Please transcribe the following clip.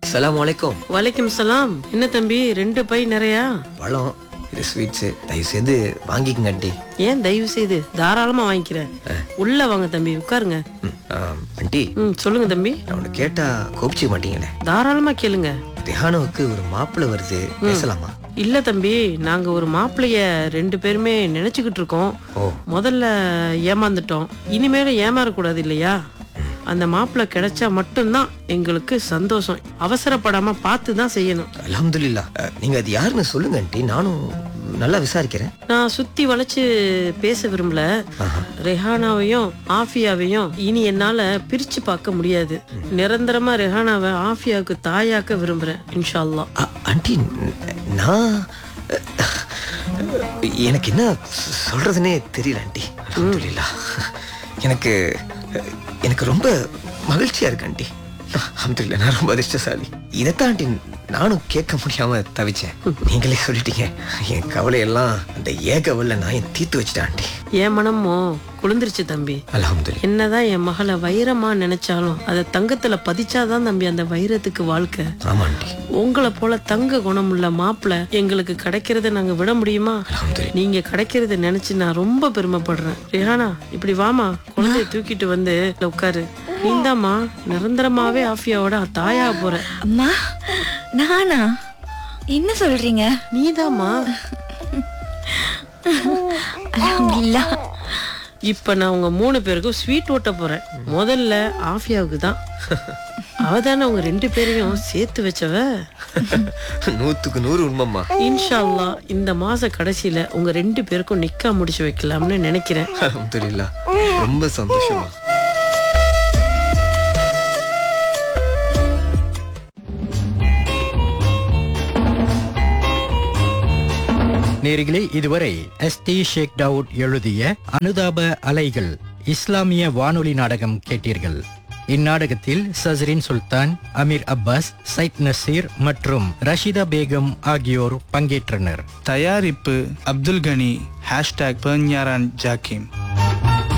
சலாம் வலைக்கும் வலைக்கும் சலாம் என்ன தம்பி ரெண்டு பை நிறையா பழம் இது ஸ்வீட்ஸு தயவு செய்து வாங்கிக்கங்க ஆண்டி ஏன் தயவு செய்து தாராளமா வாங்கிக்கிறேன் உள்ள வாங்க தம்பி உட்காருங்க ம், ஆம், ஆண்டி ம் சொல்லுங்க தம்பி நான் ஒன்று கேட்டா கோபிச்சிக்க மாட்டீங்களே தாராளமா கேளுங்க தியானோவுக்கு ஒரு மாப்பிள்ளை வருது பேசலாமா இல்ல தம்பி நாங்க ஒரு மாப்பிளைய ரெண்டு பேருமே நினைச்சுக்கிட்டு இருக்கோம் ஓ முதல்ல ஏமாந்துட்டோம் இனிமேல ஏமாறக்கூடாது இல்லையா அந்த மாப்பிள்ளை கிடைச்சா மட்டும்தான் எங்களுக்கு சந்தோஷம் அவசரப்படாம பார்த்து தான் செய்யணும் அல்ஹம்துலில்லா அஹ், நீங்க அது யாருன்னு சொல்லுங்க ஆண்டி நானும் நல்லா விசாரிக்கிறேன் நான் சுத்தி வளைச்சு பேச விரும்பல ரெஹானாவையும் ஆஃபியாவையும் இனி என்னால பிரிச்சு பார்க்க முடியாது நிரந்தரமா ரெஹானாவை ஆஃபியாவுக்கு தாயாக்க விரும்புறேன் இன்ஷா அல்லாஹ் அ- ஆண்டி ந- நான் அஹ், எனக்கு என்ன சொல்றதுனே தெரியல ஆண்டி அல்ஹம்துலில்லா எனக்கு அஹ், எனக்கு ரொம்ப மகிழ்ச்சியா இருக்கு ஆண்டி அல்ஹம்துலில்லா நான் ரொம்ப அதிர்ஷ்டசாலி இதைத்தான் ஆண்டி நானும் கேட்க முடியாம தவிச்சேன் நீங்களே சொல்லிட்டீங்க என் கவலையெல்லாம் அந்த ஏகவல்ல நான் என் தீர்த்து வச்சிட்டேன் ஆண்டி என் மனமோ குளிர்ந்துருச்சு தம்பி அல்ஹம்துலில்லா என்னதான் என் மகளை வைரமா நினைச்சாலும் அதை தங்கத்துல பதிச்சாதான் தம்பி அந்த வைரத்துக்கு வாழ்க்கை ஆமா ஆண்டி உங்களை போல தங்க குணமுள்ள மாப்பிள்ளை எங்களுக்கு கிடைக்கிறத நாங்க விட முடியுமா அல்ஹம்துலில்லா நீங்க கிடைக்கிறத நினைச்சு நான் ரொம்ப பெருமைப்படுறேன் ரிஹானா இப்படி வாமா குழந்தைய தூக்கிட்டு வந்து இதுல உட்காரு நீந்தாம்மா நிரந்தரமாவே ஆஃபியாவோட தாயா போற அம்மா நானா என்ன சொல்றீங்க நீதாம்மா அல்ஹம்துலில்லா இப்ப நான் உங்க மூணு பேருக்கும் ஸ்வீட் ஓட்ட போறேன் முதல்ல ஆஃபியாவுக்கு தான் அவ தானே உங்க ரெண்டு பேரையும் சேர்த்து வச்சவ நூத்துக்கு நூறு உண்மைம்மா இன்ஷா அல்லாஹ் இந்த மாச கடைசியில உங்க ரெண்டு பேருக்கும் நிக்கா முடிச்சு வைக்கலாம்னு நினைக்கிறேன் அல்ஹம்துலில்லா ரொம்ப சந்தோஷமா நேர்களே இதுவரை எஸ் டி ஷேக் டவுட் எழுதிய அனுதாப அலைகள் இஸ்லாமிய வானொலி நாடகம் கேட்டீர்கள் இந்நாடகத்தில் சஸ்ரின் சுல்தான் அமீர் அப்பாஸ் சைத் நசீர் மற்றும் ரஷிதா பேகம் ஆகியோர் பங்கேற்றனர் தயாரிப்பு அப்துல் கனி ஹேஷ்டாக் பெர்ஞாரான் ஜாக்கிம்